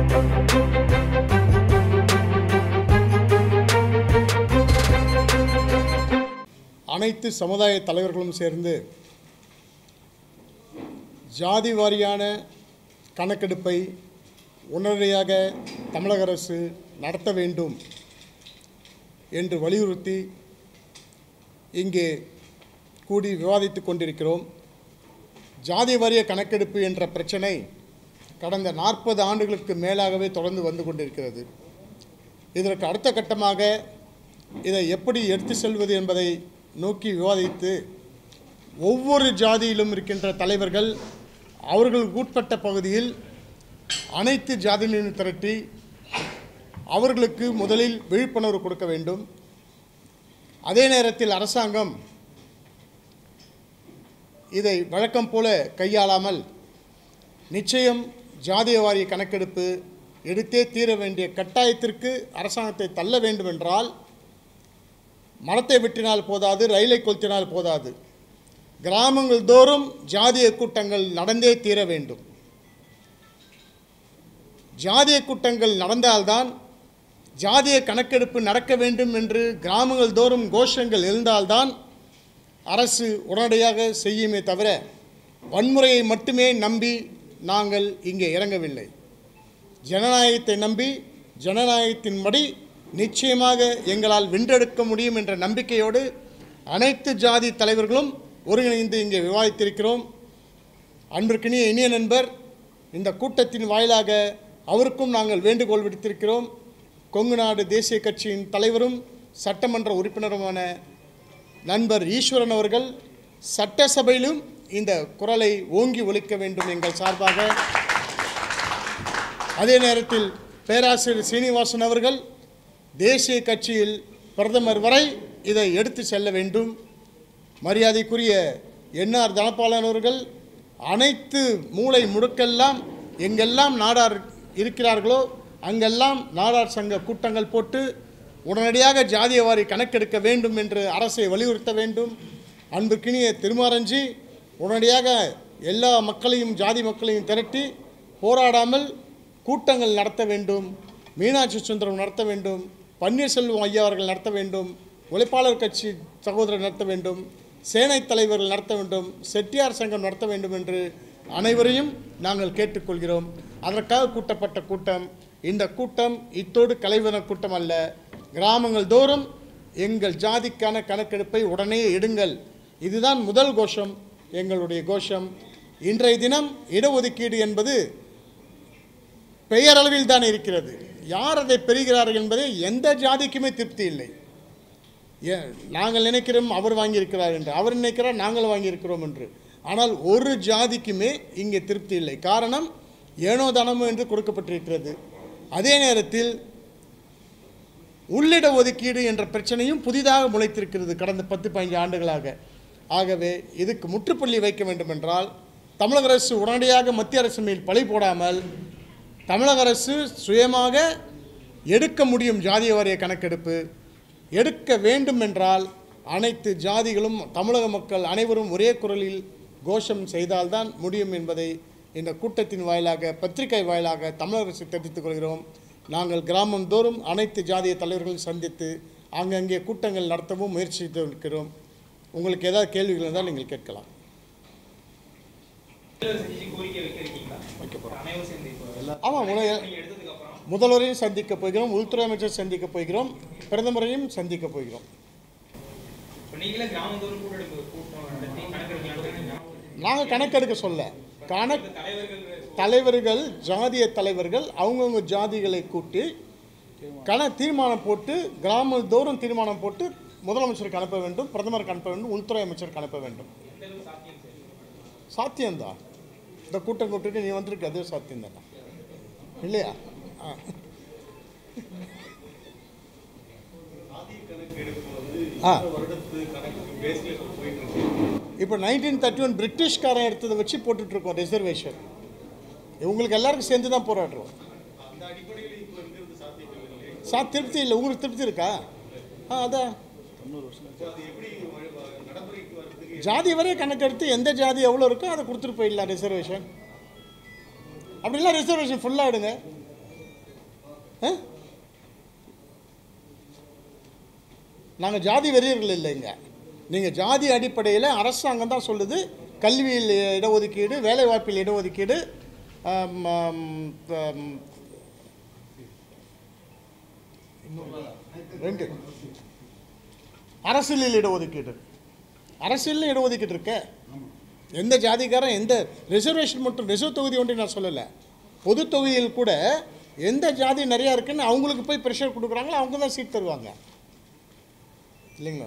அனைத்து சமுதாய தலைவர்களும் சேர்ந்து ஜாதி வாரியான கணக்கெடுப்பை உடனடியாக தமிழக அரசு நடத்த வேண்டும் என்று வலியுறுத்தி இங்கே கூடி விவாதித்துக் கொண்டிருக்கிறோம் ஜாதி வாரிய கணக்கெடுப்பு என்ற பிரச்சனை கடந்த நாற்பது ஆண்டுகளுக்கு மேலாகவே தொடர்ந்து வந்து கொண்டிருக்கிறது இதற்கு அடுத்த கட்டமாக இதை எப்படி எடுத்து செல்வது என்பதை நோக்கி விவாதித்து ஒவ்வொரு ஜாதியிலும் இருக்கின்ற தலைவர்கள் அவர்களுக்கு உட்பட்ட பகுதியில் அனைத்து ஜாதியினரும் திரட்டி அவர்களுக்கு முதலில் விழிப்புணர்வு கொடுக்க வேண்டும் அதே நேரத்தில் அரசாங்கம் இதை வழக்கம் போல கையாளாமல் நிச்சயம் ஜாதிய வாரிய கணக்கெடுப்பு எடுத்தே தீர வேண்டிய கட்டாயத்திற்கு அரசாங்கத்தை தள்ள வேண்டும் என்றால் மரத்தை வெட்டினால் போதாது ரயிலை கொளுத்தினால் போதாது கிராமங்கள் தோறும் ஜாதிய கூட்டங்கள் நடந்தே தீர வேண்டும் ஜாதிய கூட்டங்கள் நடந்தால்தான் ஜாதிய கணக்கெடுப்பு நடக்க வேண்டும் என்று கிராமங்கள் தோறும் கோஷங்கள் எழுந்தால்தான் அரசு உடனடியாக செய்யுமே தவிர வன்முறையை மட்டுமே நம்பி நாங்கள் இங்கே இறங்கவில்லை ஜனநாயகத்தை நம்பி ஜனநாயகத்தின்படி நிச்சயமாக எங்களால் வென்றெடுக்க முடியும் என்ற நம்பிக்கையோடு அனைத்து ஜாதி தலைவர்களும் ஒருங்கிணைந்து இங்கே விவாதித்திருக்கிறோம் அன்பிற்கினிய இனிய நண்பர் இந்த கூட்டத்தின் வாயிலாக அவருக்கும் நாங்கள் வேண்டுகோள் விடுத்திருக்கிறோம் கொங்கு நாடு தேசிய கட்சியின் தலைவரும் சட்டமன்ற உறுப்பினருமான நண்பர் ஈஸ்வரன் அவர்கள் சட்டசபையிலும் இந்த குரலை ஓங்கி ஒலிக்க வேண்டும் எங்கள் சார்பாக அதே நேரத்தில் பேராசிரியர் சீனிவாசன் அவர்கள் தேசிய கட்சியில் பிரதமர் வரை இதை எடுத்து செல்ல வேண்டும் மரியாதைக்குரிய என்ஆர் தனபாலன் அவர்கள் அனைத்து மூளை முடுக்கெல்லாம் எங்கெல்லாம் நாடார் இருக்கிறார்களோ அங்கெல்லாம் நாடார் சங்க கூட்டங்கள் போட்டு உடனடியாக ஜாதிய வாரி கணக்கெடுக்க வேண்டும் என்று அரசை வலியுறுத்த வேண்டும் அன்புக்கினிய திருமாரஞ்சி உடனடியாக எல்லா மக்களையும் ஜாதி மக்களையும் திரட்டி போராடாமல் கூட்டங்கள் நடத்த வேண்டும் மீனாட்சி சுந்தரம் நடத்த வேண்டும் பன்னீர்செல்வம் ஐயா அவர்கள் நடத்த வேண்டும் உழைப்பாளர் கட்சி சகோதரர் நடத்த வேண்டும் சேனை தலைவர்கள் நடத்த வேண்டும் செட்டியார் சங்கம் நடத்த வேண்டும் என்று அனைவரையும் நாங்கள் கேட்டுக்கொள்கிறோம் அதற்காக கூட்டப்பட்ட கூட்டம் இந்த கூட்டம் இத்தோடு கலைவன கூட்டம் அல்ல கிராமங்கள் தோறும் எங்கள் ஜாதிக்கான கணக்கெடுப்பை உடனே எடுங்கள் இதுதான் முதல் கோஷம் எங்களுடைய கோஷம் இன்றைய தினம் இடஒதுக்கீடு என்பது பெயரளவில் தான் இருக்கிறது யார் அதை பெறுகிறார்கள் என்பதை எந்த ஜாதிக்குமே திருப்தி இல்லை ஏன் நாங்கள் நினைக்கிறோம் அவர் வாங்கியிருக்கிறார் என்று அவர் நினைக்கிறார் நாங்கள் வாங்கியிருக்கிறோம் என்று ஆனால் ஒரு ஜாதிக்குமே இங்கே திருப்தி இல்லை காரணம் ஏனோ தானமோ என்று கொடுக்கப்பட்டிருக்கிறது அதே நேரத்தில் உள்ளிட ஒதுக்கீடு என்ற பிரச்சனையும் புதிதாக முளைத்திருக்கிறது கடந்த பத்து பதினஞ்சு ஆண்டுகளாக ஆகவே இதுக்கு முற்றுப்புள்ளி வைக்க வேண்டும் என்றால் தமிழக அரசு உடனடியாக மத்திய அரசு மேல் பழி போடாமல் தமிழக அரசு சுயமாக எடுக்க முடியும் ஜாதிய வாரிய கணக்கெடுப்பு எடுக்க வேண்டும் என்றால் அனைத்து ஜாதிகளும் தமிழக மக்கள் அனைவரும் ஒரே குரலில் கோஷம் செய்தால்தான் முடியும் என்பதை இந்த கூட்டத்தின் வாயிலாக பத்திரிகை வாயிலாக தமிழக அரசு தெரிவித்துக் கொள்கிறோம் நாங்கள் கிராமந்தோறும் அனைத்து ஜாதிய தலைவர்களையும் சந்தித்து ஆங்கங்கே கூட்டங்கள் நடத்தவும் முயற்சி செய்து இருக்கிறோம் உங்களுக்கு ஏதாவது கேள்விகள் இருந்தால் நீங்கள் கேட்கலாம் செஞ்சு கோரிக்கை வைக்க இருக்கீங்களா வைக்க போகிறோம் அனைவரும் சேர்ந்து இப்போ ஆமாம் முதல் நீங்க எடுத்ததுக்கு அப்புறம் முதல்வரையும் சந்திக்க போகிறோம் உள்துறை அமைச்சர் சந்திக்க போகிறோம் பிரதமரையும் சந்திக்க போகிறோம் இப்போ நீங்களே கிராமந்தோறும் கூட்டெடுப்பு கூட்டம் நடத்தி கணக்கெடுக்கலாம்னு இருக்கீங்க நாங்கள் கணக்கெடுக்க சொல்ல கணக்கு இந்த தலைவர்கள் தலைவர்கள் ஜாதிய தலைவர்கள் அவங்கவுங்க ஜாதிகளை கூட்டி கண தீர்மானம் போட்டு கிராம தோறும் தீர்மானம் போட்டு முதலமைச்சருக்கு அனுப்ப வேண்டும் பிரதமருக்கு அனுப்ப வேண்டும் உள்துறை அமைச்சருக்கு அனுப்ப வேண்டும் சாத்தியம்தான் இந்த கூட்டம் கூப்பிட்டு நீ வந்திருக்க அதே சாத்தியம் தானே இல்லையா ஆ ஆ இப்போ நைன்டீன் தேர்ட்டி ஒன் பிரிட்டிஷ்காரன் எடுத்ததை வச்சு போட்டுட்ருக்கோம் ரிசர்வேஷன் உங்களுக்கு எல்லாருக்கும் சேர்ந்து தான் போராடுறோம் சா திருப்தி இல்லை உங்களுக்கு திருப்தி இருக்கா ஆ அதான் ஜாதி வரைய கணக்கெடுத்து எந்த ஜாதி எவ்வளோ இருக்கோ அதை கொடுத்துட்டு போயிடலாம் ரிசர்வேஷன் அப்படிலாம் ரிசர்வேஷன் ஃபுல்லாக எடுங்க நாங்கள் ஜாதி வெறியர்கள் இல்லைங்க நீங்கள் ஜாதி அடிப்படையில் அரசாங்கம் தான் சொல்லுது கல்வியில் இடஒதுக்கீடு வேலைவாய்ப்பில் இடஒதுக்கீடு ஆம், ஆம், ஆம், ரெண்டு அரசியலில் இடஒதுக்கீடு அரசியலில் இடஒதுக்கீடு இருக்க எந்த ஜாதிக்காரன் எந்த ரிசர்வேஷன் மட்டும் ரிசர்வ் தொகுதி ஒன்று நான் சொல்லலை பொது தொகுதியில் கூட எந்த ஜாதி நிறையா இருக்குன்னு அவங்களுக்கு போய் ப்ரெஷர் கொடுக்குறாங்களோ அவங்க தான் சீட் தருவாங்க இல்லைங்களா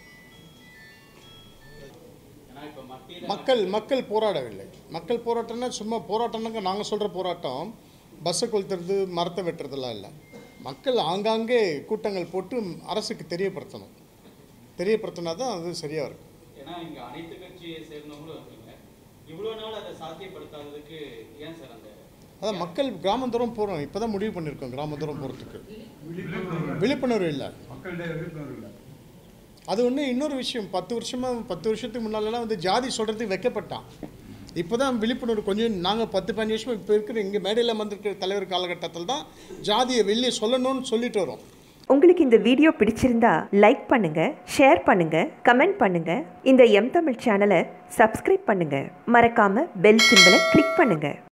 ஏன்னா இப்ப மத்தியில மக்கள் மக்கள் போராடவில்லை மக்கள் போராட்டம்னா சும்மா போராட்டம்னாங்க நாங்கள் சொல்கிற போராட்டம் பஸ்ஸை கொளுத்துறது மரத்தை வெட்டுறதெல்லாம் இல்லை மக்கள் ஆங்காங்கே கூட்டங்கள் போட்டு அரசுக்கு தெரியப்படுத்தணும் தெரியப்படுத்தினா தான் அது சரியாக இருக்கும் ஏன்னா இங்க அனைத்து கட்சியை சேர்ந்தவங்களும் இருக்கீங்க இவ்வளவு நாள் அதை சாத்தியப்படுத்தாததுக்கு ஏன் சார் அந்த அதான் மக்கள் கிராமந்தோறும் போகிறோம் இப்போ தான் முடிவு பண்ணியிருக்கோம் கிராமந்தோறும் போகிறதுக்கு விழிப்புணர்வு இல்லை மக்களிடையே விழிப்புணர்வு இல்லை அது ஒன்று இன்னொரு விஷயம் பத்து வருஷமாக பத்து வருஷத்துக்கு முன்னாலலாம் வந்து ஜாதி சொல்கிறதுக்கு வைக்கப்பட்டான் இப்போ தான் விழிப்புணர்வு கொஞ்சம் நாங்கள் பத்து பதினஞ்சு வருஷம் இப்போ இருக்கிற இங்கே மேடையில் வந்திருக்கிற தலைவர் காலகட்டத்தில் தான் ஜாதியை வெளியே சொல்லணும்னு சொல்லிட்டு வரோம் உங்களுக்கு இந்த வீடியோ பிடிச்சிருந்தா லைக் பண்ணுங்க ஷேர் பண்ணுங்க கமெண்ட் பண்ணுங்க இந்த எம் தமிழ் சேனலை சப்ஸ்கிரைப் பண்ணுங்க மறக்காம பெல் சிம்பலை கிளிக் பண்ணுங்க